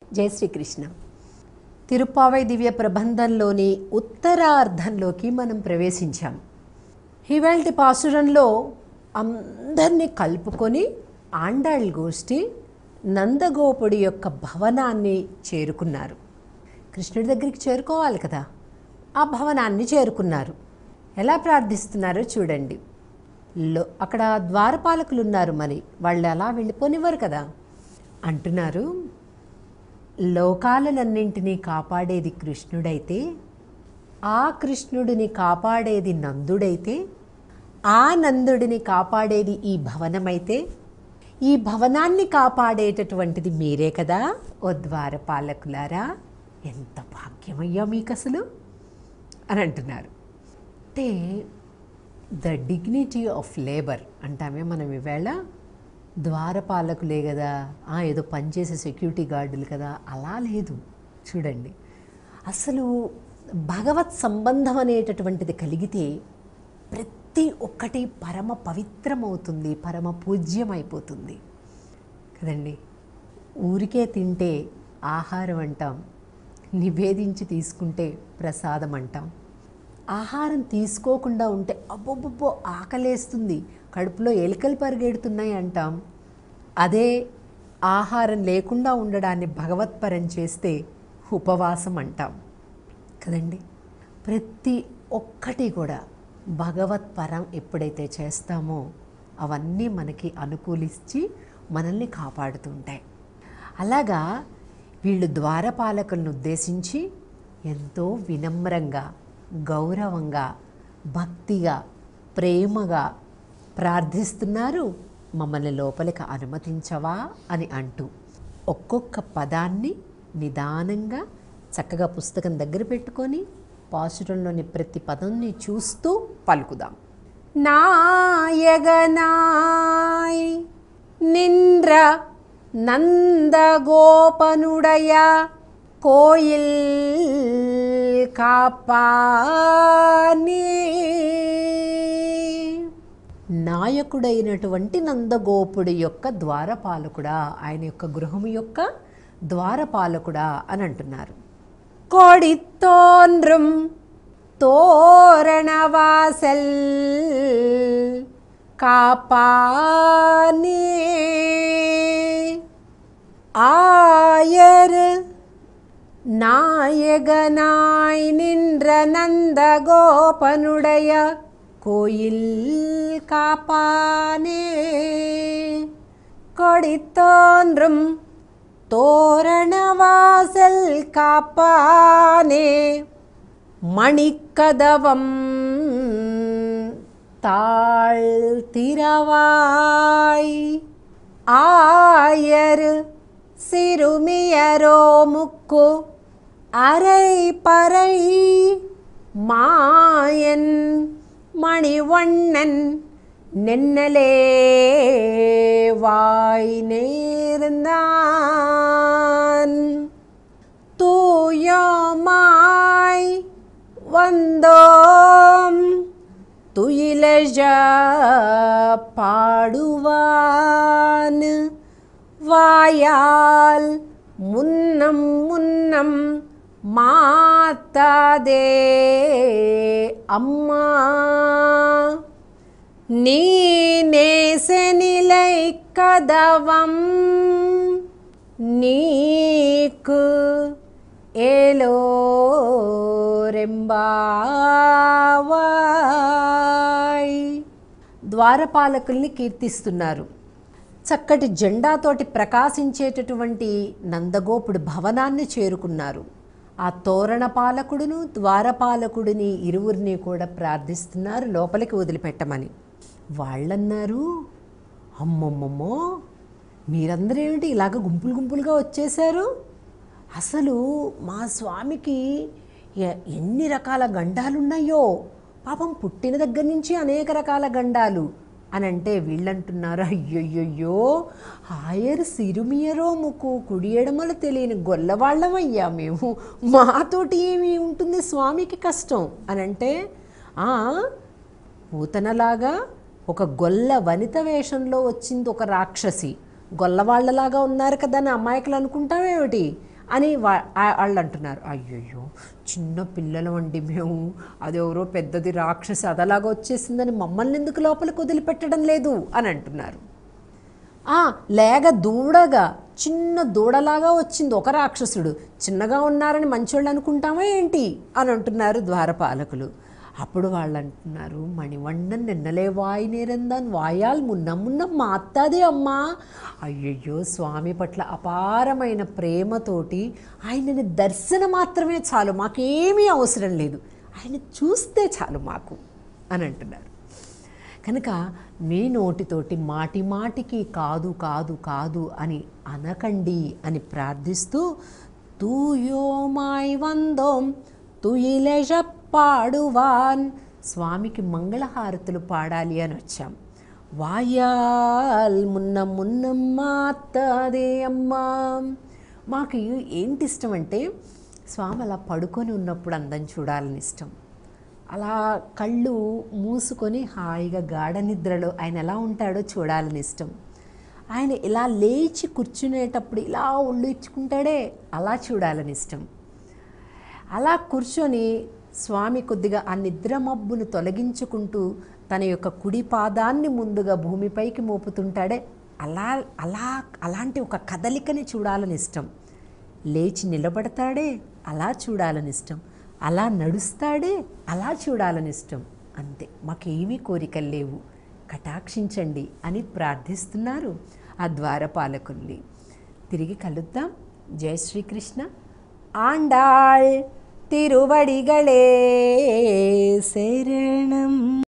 జై శ్రీకృష్ణ తిరుపావై దివ్య ప్రబంధంలోని ఉత్తరార్ధంలోకి మనం ప్రవేశించాం ఇవాళ పాసురంలో అందరినీ కలుపుకొని ఆండాళ్ గోష్ఠి నందగోపుడి యొక్క భవనాన్ని చేరుకున్నారు కృష్ణుడి దగ్గరికి చేరుకోవాలి కదా ఆ భవనాన్ని చేరుకున్నారు ఎలా ప్రార్థిస్తున్నారో చూడండి లో అక్కడ ద్వారపాలకులు ఉన్నారు మరి వాళ్ళు అలా వెళ్ళిపోనివ్వరు కదా అంటున్నారు లోకాలనన్నింటినీ కాపాడేది కృష్ణుడైతే ఆ కృష్ణుడిని కాపాడేది నందుడైతే ఆ నందుడిని కాపాడేది ఈ భవనమైతే ఈ భవనాన్ని కాపాడేటటువంటిది మీరే కదా ఓ ద్వారపాలకులారా ఎంత భాగ్యమయ్యా మీకు అసలు అని అంటున్నారు అంటే ద డిగ్నిటీ ఆఫ్ లేబర్ అంటామే మనం ఈవేళ ద్వారపాలకులే కదా ఆ, ఏదో పనిచేసే సెక్యూరిటీ గార్డులు కదా అలా లేదు చూడండి అసలు భగవత్ సంబంధం అనేటటువంటిది కలిగితే ప్రతి ఒక్కటి పరమ పవిత్రమవుతుంది పరమ పూజ్యమైపోతుంది కదండి ఊరికే తింటే ఆహారం అంటాం నివేదించి తీసుకుంటే ప్రసాదం అంటాం ఆహారం తీసుకోకుండా ఉంటే అబ్బొబ్బొబ్బో ఆకలేస్తుంది కడుపులో ఎలుకలు పరిగెడుతున్నాయి అంటాం అదే ఆహారం లేకుండా ఉండడాన్ని భగవత్పరం చేస్తే ఉపవాసం అంటాం కదండి ప్రతి ఒక్కటి కూడా భగవత్పరం ఎప్పుడైతే చేస్తామో అవన్నీ మనకి అనుకూలించి మనల్ని కాపాడుతుంటాయి అలాగా వీళ్ళు ద్వారపాలకులను ఉద్దేశించి ఎంతో వినమ్రంగా గౌరవంగా భక్తిగా ప్రేమగా ప్రార్థిస్తున్నారు మమ్మల్ని లోపలికి అనుమతించవా అని అంటూ ఒక్కొక్క పదాన్ని నిదానంగా చక్కగా పుస్తకం దగ్గర పెట్టుకొని పాసురంలోని ప్రతి పదంని చూస్తూ పలుకుదాం నాయగనాయ్ నింద్ర నందగోపనుడయ కోయిల్ కాపాని నాయకుడైనటువంటి నందగోపుడి యొక్క ద్వారపాలకుడా ఆయన యొక్క గృహము యొక్క ద్వారపాలకుడా అని అంటున్నారు కొడితోన్றுం తోరణవాసల్ కాపాని ஆயர் நாயகனாய் நின்ற நந்த கோபனுடைய கோயில் காப்பானே கொடித்தோன்றும் தோரணவாசல் காப்பானே மணிக்கதவம் தாழ்த்திரவாய் ஆயர் சிறுமியரோ முக்கு அரை பறை மாயன் மணிவண்ணன் நென்னலே வாய் நேர்ந்தான் தூயமாய் வந்தோம் துயிலஜ பாடுவான் வாயால் முன்னம் முன்னம் மாத்தாதே அம்மா நீ நேசநிலை கதவம் నీకు ఏలోరెంబావాయ్ ద్వారపాలకుల్ని కీర్తిస్తున్నారు చక్కటి జెండాతోటి ప్రకాశించేటటువంటి నందగోపుడు భవనాన్ని చేరుకున్నారు ఆ తోరణ పాలకుడును ద్వారపాలకుడిని ఇరువురిని కూడా ప్రార్థిస్తున్నారు లోపలికి వదిలిపెట్టమని వాళ్ళన్నారు అమ్మమ్మమ్మో మీరందరూ ఏమిటి ఇలాగ గుంపులు గుంపులుగా వచ్చేసారు అసలు మా స్వామికి ఎ- ఎన్ని రకాల గండాలున్నాయో పాపం పుట్టిన దగ్గర నుంచి అనేక రకాల గండాలు అని అంటే వీళ్ళంటున్నారు అయ్యయ్యో ఆయర్ సిరుమియరో ముక్కు కుడి ఎడమలు తెలియని గొల్లవాళ్ళమయ్యా మేము మాతోటి ఏమి ఉంటుంది స్వామికి కష్టం అని అంటే "ఆ, పూతనలాగా ఒక గొల్ల వనిత వేషంలో వచ్చింది ఒక రాక్షసి గొల్లవాళ్లలాగా ఉన్నారు కదా అని అమాయకులు అనుకుంటామేమిటి అని వా- ఆ- వాళ్ళు అంటున్నారు అయ్యయ్యో చిన్న పిల్లలు అండి మేము అదెవరో పెద్దది రాక్షసి అదలాగా వచ్చేసిందని మమ్మల్ని ఎందుకు లోపలికి వదిలిపెట్టడం లేదు అని అంటున్నారు ఆ, లేగ దూడగా చిన్న దూడలాగా వచ్చింది ఒక రాక్షసుడు చిన్నగా ఉన్నారని మంచోళ్ళు అనుకుంటామా ఏంటి అని అంటున్నారు ద్వారపాలకులు అప్పుడు వాళ్ళు అంటున్నారు మణివಣ್ಣన్ నిన్నలే వాయి నేరందాన్ వాయాల్ మున్న మున్న మాత్తాదే అమ్మా అయ్యయ్యో స్వామి పట్ల అపారమైన ప్రేమతోటి ఆయనని దర్శన మాత్రమే చాలు మాకేమీ అవసరం లేదు ఆయన చూస్తే చాలు మాకు అని అంటున్నారు కనుక మీ నోటితోటి మాటి మాటికి కాదు కాదు కాదు అని అనకండి అని ప్రార్థిస్తూ తూయోమాయ్ వందోం తుయిలెజ పాడువాన్ స్వామికి మంగళహారతులు పాడాలి అని వచ్చాం వాయాల్ మున్న మున్నమ్మాత్తదే అమ్మా మాకు ఏంటి ఇష్టం అంటే స్వామి అలా పడుకొని ఉన్నప్పుడు అందం చూడాలని ఇష్టం అలా కళ్ళు మూసుకొని హాయిగా గాఢ నిద్రలో ఆయన ఎలా ఉంటాడో చూడాలని ఇష్టం ఆయన ఇలా లేచి కూర్చునేటప్పుడు ఇలా ఒళ్ళు ఇచ్చుకుంటాడే అలా చూడాలని ఇష్టం అలా కూర్చొని స్వామి కొద్దిగా ఆ నిద్ర మబ్బును తొలగించుకుంటూ తన యొక్క కుడి పాదాన్ని ముందుగా భూమిపైకి మోపుతుంటాడే అలా అలా అలాంటి ఒక కదలికని చూడాలని ఇష్టం లేచి నిలబడతాడే అలా చూడాలని ఇష్టం అలా నడుస్తాడే అలా చూడాలని ఇష్టం అంతే మాకేమీ కోరికలు లేవు కటాక్షించండి అని ప్రార్థిస్తున్నారు ఆ ద్వారపాలకుల్ని తిరిగి కలుద్దాం జై శ్రీకృష్ణ ఆండాళ్ తిరువడిగళే శరణం